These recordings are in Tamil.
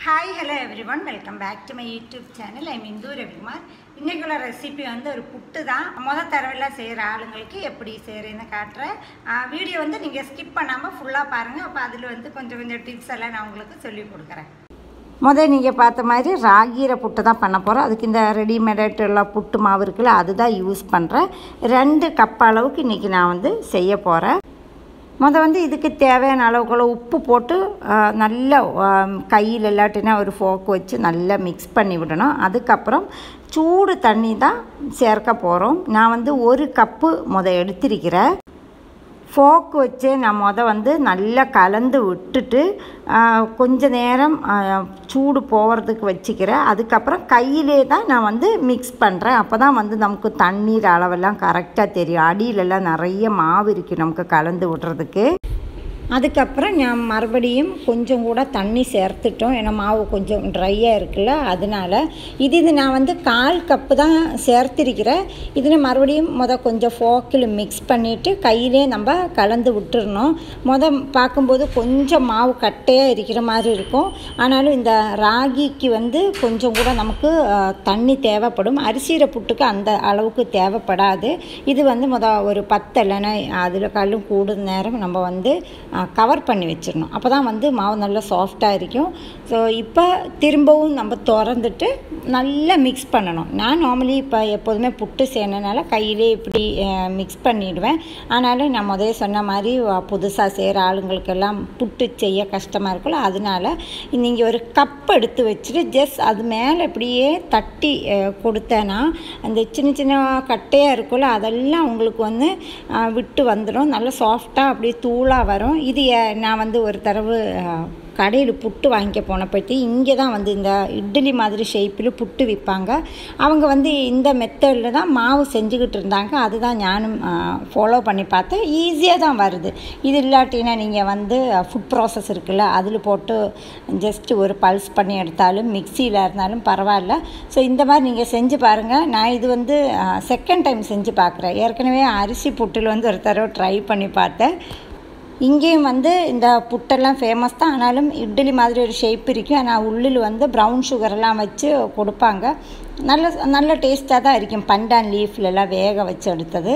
hi hello everyone welcome back to my YouTube channel I Indu Ravikumar இன்றைக்குள்ள ரெசிபி வந்து ஒரு புட்டு தான் முத தடவைலாம் செய்கிற ஆளுங்களுக்கு எப்படி செய்கிறேன்னு காட்டுறேன் வீடியோ வந்து நீங்கள் ஸ்கிப் பண்ணாமல் ஃபுல்லாக பாருங்கள் அப்போ அதில் வந்து கொஞ்சம் கொஞ்சம் டிப்ஸ் எல்லாம் நான் உங்களுக்கு சொல்லி கொடுக்குறேன் முதல் நீங்கள் பார்த்த மாதிரி ராகீரை புட்டு தான் பண்ண போகிறோம் அதுக்கு இந்த ரெடிமேட் எல்லாம் புட்டு மாவு இருக்குல்ல அதுதான் யூஸ் பண்ணுறேன் ரெண்டு கப் அளவுக்கு இன்றைக்கி நான் வந்து செய்ய போகிறேன் முத வந்து இதுக்கு தேவையான அளவுக்குள்ள உப்பு போட்டு ஆ, நல்லா ஆ, கையில் இல்லாட்டினா ஒரு ஃபோக் வச்சு நல்லா மிக்ஸ் பண்ணி விடணும் அதுக்கப்புறம் சூடு தண்ணி தான் சேர்க்க போகிறோம் நான் வந்து ஒரு கப்பு முத எடுத்திருக்கிறேன் ஃபோக் வச்சு நான் முத வந்து நல்லா கலந்து விட்டுட்டு ஆ, கொஞ்ச நேரம் ஆ, சூடு போகிறதுக்கு வச்சுக்கிறேன் அதுக்கப்புறம் கையிலே தான் நான் வந்து மிக்ஸ் பண்ணுறேன் அப்போ தான் வந்து நமக்கு தண்ணீர் அளவெல்லாம் கரெக்டாக தெரியும் அடியிலெல்லாம் நிறைய மாவு இருக்குது நமக்கு கலந்து விடுறதுக்கு அதுக்கப்புறம் நான் மறுபடியும் கொஞ்சம் கூட தண்ணி சேர்த்துட்டோம் ஏன்னா மாவு கொஞ்சம் ட்ரையாக இருக்குல்ல அதனால இது இது நான் வந்து கால் கப்பு தான் சேர்த்திருக்கிறேன் இதில் மறுபடியும் முத கொஞ்சம் ஃபோக்கில் மிக்ஸ் பண்ணிவிட்டு கையிலே நம்ம கலந்து விட்டுறணும் முத பார்க்கும்போது கொஞ்சம் மாவு கட்டையாக இருக்கிற மாதிரி இருக்கும் ஆனாலும் இந்த ராகிக்கு வந்து கொஞ்சம் கூட நமக்கு அஹ், தண்ணி தேவைப்படும் அரிசியில புட்டுக்கு அந்த அளவுக்கு தேவைப்படாது இது வந்து முத ஒரு பத்து இல்லைன்னா அதில் கல்லும் கூடுத நேரம் நம்ம வந்து கவர் பண்ணி வச்சிடணும் அப்போ தான் வந்து மாவு நல்லா சாஃப்டாக இருக்கும் ஸோ இப்போ திரும்பவும் நம்ம திறந்துட்டு நல்லா மிக்ஸ் பண்ணணும் நான் நார்மலி இப்போ எப்போதுமே புட்டு செய்யணுனால கையிலே இப்படி மிக்ஸ் பண்ணிடுவேன் ஆனாலும் நான் முதல்ல சொன்ன மாதிரி புதுசாக செய்கிற ஆளுங்களுக்கெல்லாம் புட்டு செய்ய கஷ்டமாக இருக்குல்ல அதனால நீங்கள் ஒரு கப் எடுத்து வச்சுட்டு ஜஸ்ட் அது மேலே இப்படியே தட்டி அஹ், கொடுத்தேன்னா அந்த சின்ன சின்ன கட்டையாக இருக்குல்ல அதெல்லாம் உங்களுக்கு வந்து அஹ், விட்டு வந்துடும் நல்லா சாஃப்டாக அப்படியே தூளாக வரும் இது ஏ- நான் வந்து ஒரு தடவை அஹ், கடையில் புட்டு வாங்கிக்க போன பற்றி இங்கே தான் வந்து இந்த இட்லி மாதிரி ஷேப்பில் புட்டு விற்பாங்க அவங்க வந்து இந்த மெத்தடில் தான் மாவு செஞ்சுக்கிட்டு இருந்தாங்க அதுதான் ஞானும் ஃபாலோ பண்ணி பார்த்தேன் ஈஸியாக தான் வருது இது இல்லாட்டினா நீங்கள் வந்து ஃபுட் ப்ராசஸ் இருக்குல்ல அதில் போட்டு ஜஸ்ட் ஒரு பல்ஸ் பண்ணி எடுத்தாலும் மிக்சியில் இருந்தாலும் பரவாயில்ல ஸோ இந்த மாதிரி நீங்கள் செஞ்சு பாருங்கள் நான் இது வந்து செகண்ட் டைம் செஞ்சு பார்க்குறேன் ஏற்கனவே அரிசி புட்டில் வந்து ஒரு தடவை ட்ரை பண்ணி பார்த்தேன் இங்கேயும் வந்து இந்த புட்டெல்லாம் ஃபேமஸ் தான் ஆனாலும் இட்லி மாதிரி ஒரு ஷேப் இருக்கும் ஆனால் உள்ளில் வந்து ப்ரௌன் சுகரெல்லாம் வச்சு கொடுப்பாங்க நல்ல நல்ல டேஸ்ட்டாக தான் இருக்கும் பண்டான் லீஃப்லலாம் வேக வச்சு எடுத்தது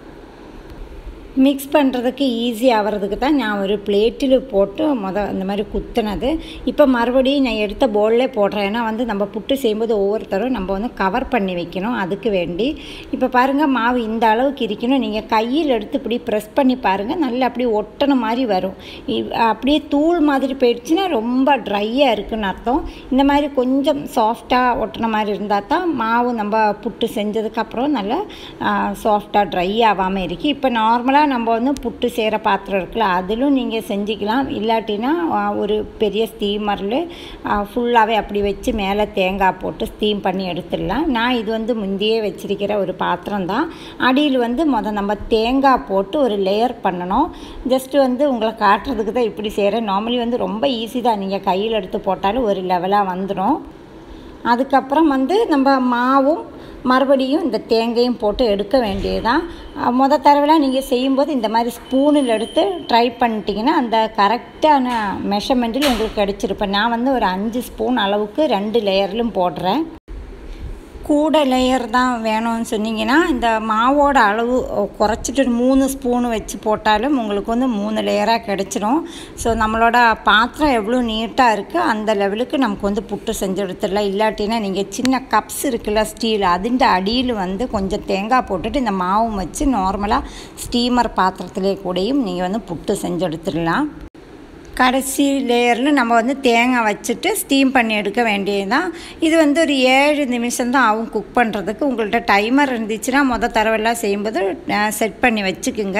மிக்ஸ் பண்ணுறதுக்கு ஈஸி ஆகிறதுக்கு தான் நான் ஒரு பிளேட்டில் போட்டு மொத அந்த மாதிரி குத்துனது இப்போ மறுபடியும் நான் எடுத்த போல்லே போடுறேன் ஏன்னா வந்து நம்ம புட்டு செய்யும்போது ஒவ்வொருத்தரும் நம்ம வந்து கவர் பண்ணி வைக்கணும் அதுக்கு வேண்டி இப்போ பாருங்கள் மாவு இந்த அளவுக்கு இருக்கணும் நீங்கள் கையில் எடுத்து இப்படி ப்ரெஸ் பண்ணி பாருங்கள் நல்லா அப்படியே ஒட்டன மாதிரி வரும் இ- அப்படியே தூள் மாதிரி போயிடுச்சுன்னா ரொம்ப ட்ரையாக இருக்குன்னு அர்த்தம் இந்த மாதிரி கொஞ்சம் சாஃப்டாக ஒட்டின மாதிரி இருந்தால் தான் மாவு நம்ம புட்டு செஞ்சதுக்கப்புறம் நல்லா சாஃப்டாக ட்ரை ஆகாமல் இருக்கு இப்போ நார்மலாக நம்ம வந்து புட்டு செய்கிற பாத்திரம் இருக்குல்ல அதிலும் நீங்கள் செஞ்சுக்கலாம் இல்லாட்டினா ஆ, ஒரு பெரிய ஸ்டீமரில் ஃபுல்லாகவே அப்படி வச்சு மேலே தேங்காய் போட்டு ஸ்டீம் பண்ணி எடுத்துடலாம் நான் இது வந்து முந்தையே வச்சிருக்கிற ஒரு பாத்திரம் தான் அடியில் வந்து முத நம்ம தேங்காய் போட்டு ஒரு லேயர் பண்ணணும் ஜஸ்ட்டு வந்து உங்களை காட்டுறதுக்கு தான் இப்படி செய்கிறேன் நார்மலி வந்து ரொம்ப ஈஸி தான் நீங்கள் கையில் எடுத்து போட்டாலும் ஒரு லெவலாக வந்துடும் அதுக்கப்புறம் வந்து நம்ம மாவும் மறுபடியும் இந்த தேங்காயும் போட்டு எடுக்க வேண்டியதுதான் அஹ் முத தடவைலாம் நீங்கள் செய்யும்போது இந்த மாதிரி ஸ்பூனில் எடுத்து ட்ரை பண்ணிட்டீங்கன்னா அந்த கரெக்டான மெஷர்மெண்ட்டில் உங்களுக்கு கிடச்சிருப்பேன் நான் வந்து ஒரு அஞ்சு ஸ்பூன் அளவுக்கு ரெண்டு லேயர்லையும் போடுறேன் கூட லேயர் தான் வேணும்னு சொன்னீங்கன்னா இந்த மாவோட அளவு குறைச்சிட்டு ஒரு மூணு ஸ்பூன் வச்சு போட்டாலும் உங்களுக்கு வந்து மூணு லேயராக கிடச்சிரும் ஸோ நம்மளோட பாத்திரம் எவ்வளோ நீட்டாக இருக்குது அந்த லெவலுக்கு நமக்கு வந்து புட்டு செஞ்சு எடுத்துடலாம் இல்லாட்டினா நீங்கள் சின்ன கப்ஸ் இருக்குல்ல ஸ்டீல் அதிൻ്റെ அடியில் வந்து கொஞ்சம் தேங்காய் போட்டுட்டு இந்த மாவும் வச்சு நார்மலாக ஸ்டீமர் பாத்திரத்திலே கூடயும் நீங்கள் வந்து புட்டு செஞ்சு எடுத்துடலாம் கடைசி லேயரில் நம்ம வந்து தேங்காய் வச்சுட்டு ஸ்டீம் பண்ணி எடுக்க வேண்டியதுதான் இது வந்து ஒரு ஏழு நிமிஷம் தான் ஆகும் குக் பண்ணுறதுக்கு உங்கள்கிட்ட டைமர் இருந்துச்சுன்னா மொதல் தடவைலாம் செய்யும்போது செட் பண்ணி வச்சுக்குங்க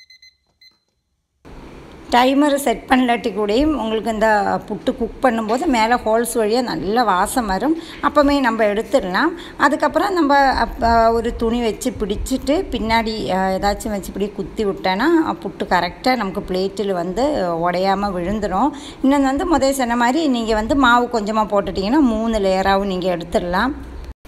டைமர் செட் பண்ணலாட்டி கூடயும் உங்களுக்கு இந்த புட்டு குக் பண்ணும்போது மேலே ஹோல்ஸ் வழியாக நல்ல வாசம் வரும் அப்போமே நம்ம எடுத்துடலாம் அதுக்கப்புறம் நம்ம அப்ப, ஒரு துணி வச்சு பிடிச்சிட்டு பின்னாடி அஹ், ஏதாச்சும் வச்சு இப்படி குத்தி விட்டேன்னா புட்டு கரெக்டாக நமக்கு பிளேட்டில் வந்து உடையாமல் விழுந்துடும் இன்னொன்று வந்து முதல் சொன்ன மாதிரி நீங்கள் வந்து மாவு கொஞ்சமாக போட்டுட்டிங்கன்னா மூணு லேயராகவும் நீங்கள் எடுத்துடலாம்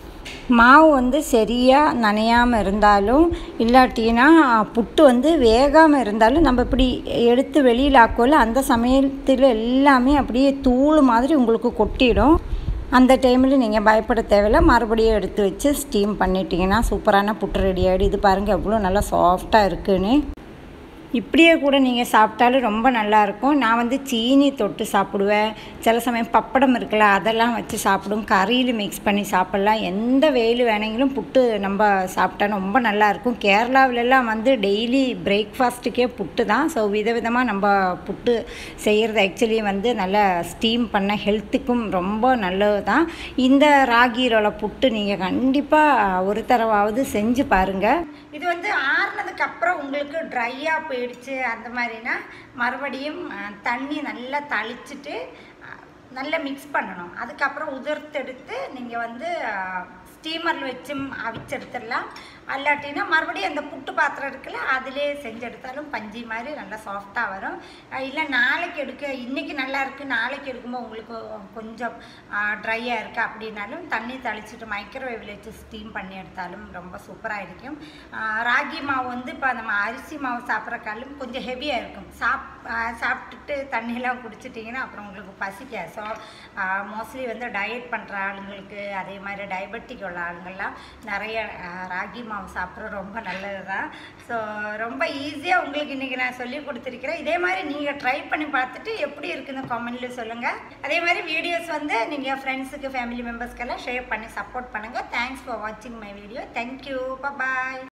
மாவு வந்து சரியாக நனையாமல் இருந்தாலும் இல்லாட்டினா புட்டு வந்து வேகாமல் இருந்தாலும் நம்ம இப்படி எடுத்து வெளியில் ஆக்கோல அந்த சமயத்தில் எல்லாமே அப்படியே தூள் மாதிரி உங்களுக்கு கொட்டிடும் அந்த டைமில் நீங்கள் பயப்பட தேவையில்ல மறுபடியும் எடுத்து வச்சு ஸ்டீம் பண்ணிட்டீங்கன்னா சூப்பரான புட்டு ரெடி ஆகிடும் இது பாருங்கள் எவ்வளோ நல்லா சாஃப்டாக இருக்குன்னு இப்படியே கூட நீங்கள் சாப்பிட்டாலும் ரொம்ப நல்லாயிருக்கும் நான் வந்து சீனி தொட்டு சாப்பிடுவேன் சில சமயம் பப்படம் இருக்குல்ல அதெல்லாம் வச்சு சாப்பிடும் கறியில் மிக்ஸ் பண்ணி சாப்பிட்லாம் எந்த வெயில் வேണമെങ്കിലും புட்டு நம்ம சாப்பிட்டா ரொம்ப நல்லாயிருக்கும் கேரளாவிலெல்லாம் வந்து டெய்லி பிரேக்ஃபாஸ்ட்டுக்கே புட்டு தான் ஸோ விதவிதமாக நம்ம புட்டு செய்கிறது ஆக்சுவலி வந்து நல்லா ஸ்டீம் பண்ண ஹெல்த்துக்கும் ரொம்ப நல்லது தான் இந்த ராகிரோல புட்டு நீங்கள் கண்டிப்பாக ஒரு தடவாவது செஞ்சு பாருங்கள் இது வந்து ஆறுனதுக்கு அப்புறம் உங்களுக்கு ட்ரையாக போயிடுச்சு அந்த மாதிரினா மறுபடியும் அஹ், தண்ணி நல்லா தளிச்சிட்டு அஹ், நல்லா மிக்ஸ் பண்ணணும் அதுக்கப்புறம் உதிர்த்தெடுத்து நீங்கள் வந்து ஸ்டீமரில் வச்சும் அவிச்செடுத்துடலாம் அல்லாட்டினா மறுபடியும் அந்த புட்டு பாத்திரம் இருக்குல்ல அதிலே செஞ்செடுத்தாலும் பஞ்சு மாதிரி நல்லா சாஃப்டாக வரும் அஹ் இல்லை நாளைக்கு எடுக்க இன்றைக்கி நல்லா இருக்குது நாளைக்கு எடுக்கும்போது உங்களுக்கு கொஞ்சம் ட்ரையாக இருக்குது அப்படின்னாலும் தண்ணி தெளிச்சிட்டு மைக்ரோவேவில் வச்சு ஸ்டீம் பண்ணி எடுத்தாலும் ரொம்ப சூப்பராக இருக்கும் அஹ் ராகி மாவு வந்து இப்போ நம்ம அரிசி மாவு சாப்பிட்றக்காலும் கொஞ்சம் ஹெவியாக இருக்கும் சாப் அஹ் சாப்பிட்டுட்டு தண்ணியெல்லாம் குடிச்சிட்டிங்கன்னா அப்புறம் உங்களுக்கு பசிக்காது ஸோ மோஸ்ட்லி வந்து டயட் பண்ணுற ஆளுங்களுக்கு அதே மாதிரி டயபெட்டிக் உள்ள ஆளுங்கள்லாம் நிறைய அஹ், ராகி மாவு சாப்பிட்றது ரொம்ப நல்லது தான் ஸோ ரொம்ப ஈஸியாக உங்களுக்கு இன்றைக்கி நான் சொல்லி கொடுத்துருக்கிறேன் இதே மாதிரி நீங்கள் ட்ரை பண்ணி பார்த்துட்டு எப்படி இருக்குன்னு கமெண்ட்ல சொல்லுங்கள் அதே மாதிரி வீடியோஸ் வந்து நீங்கள் ஃப்ரெண்ட்ஸுக்கு ஃபேமிலி மெம்பர்ஸ்க்கெல்லாம் ஷேர் பண்ணி சப்போர்ட் பண்ணுங்கள் தேங்க்ஸ் ஃபார் வாட்சிங் மை வீடியோ தேங்க்யூ பாய்